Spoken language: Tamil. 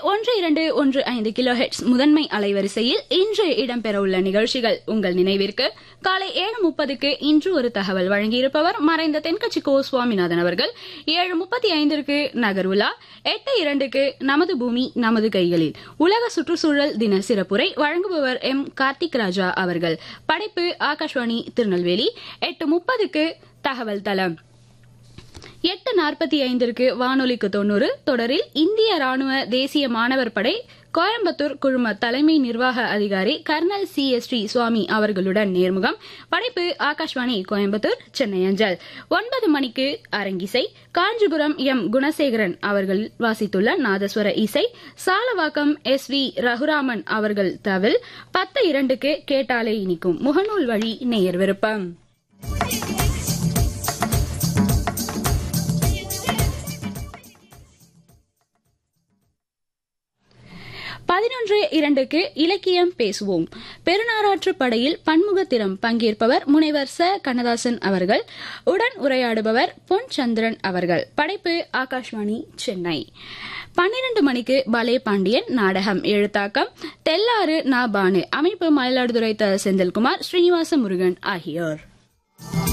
ஒன்று இரண்டு ஒன்று ஐந்து கிலோ ஹெட்ஸ் முதன்மை அலைவரிசையில் இன்று இடம்பெறவுள்ள நிகழ்ச்சிகள் உங்கள் நினைவிற்கு காலை ஏழு முப்பதுக்கு இன்று ஒரு தகவல் வழங்கியிருப்பவர் மறைந்த தென்கட்சி கோ சுவாமிநாதன் அவர்கள் ஏழு முப்பத்தி ஐந்திற்கு நகர்வுலா எட்டு இரண்டுக்கு நமது பூமி நமது கைகளில் உலக சுற்றுச்சூழல் தின சிறப்புரை வழங்குபவர் எம் கார்த்திக் ராஜா அவர்கள் படைப்பு ஆகாஷ்வாணி திருநெல்வேலி எட்டு முப்பதுக்கு தகவல் தளம் எட்டு நாற்பத்தி ஐந்திற்கு வானொலிக்கு தொண்ணூறு தொடரில் இந்திய ராணுவ தேசிய மாணவர் படை கோயம்புத்தூர் குழும தலைமை நிர்வாக அதிகாரி colonel C S Sri Swamy அவர்களுடன் நேர்முகம் படைப்பு ஆகாஷ்வாணி கோயம்புத்தூர் சென்னை அஞ்சல் ஒன்பது மணிக்கு அரங்கிசை காஞ்சிபுரம் எம் குணசேகரன் அவர்கள் வாசித்துள்ள நாதஸ்வர இசை சாலவாக்கம் எஸ் வி ரகுராமன் அவர்கள் தவில் பத்து இரண்டுக்கு கேட்டாலே இனிக்கும் முகநூல் வழி நேயர் விருப்பம் பதினொன்று இரண்டுக்கு இலக்கியம் பேசுவோம் பெருநாராற்று படையில் பன்முகத்திறம் பங்கேற்பவர் முனைவர் ச கண்ணதாசன் அவர்கள் உடன் உரையாடுபவர் பொன் சந்திரன் அவர்கள் படைப்பு ஆகாஷ்வாணி சென்னை பன்னிரண்டு மணிக்கு பலே பாண்டியன் நாடகம் எழுத்தாக்கம் தெல்லாறு நா பானு அமைப்பு மயிலாடுதுறை த செந்தில்குமார் ஸ்ரீனிவாச முருகன் ஆகியோர்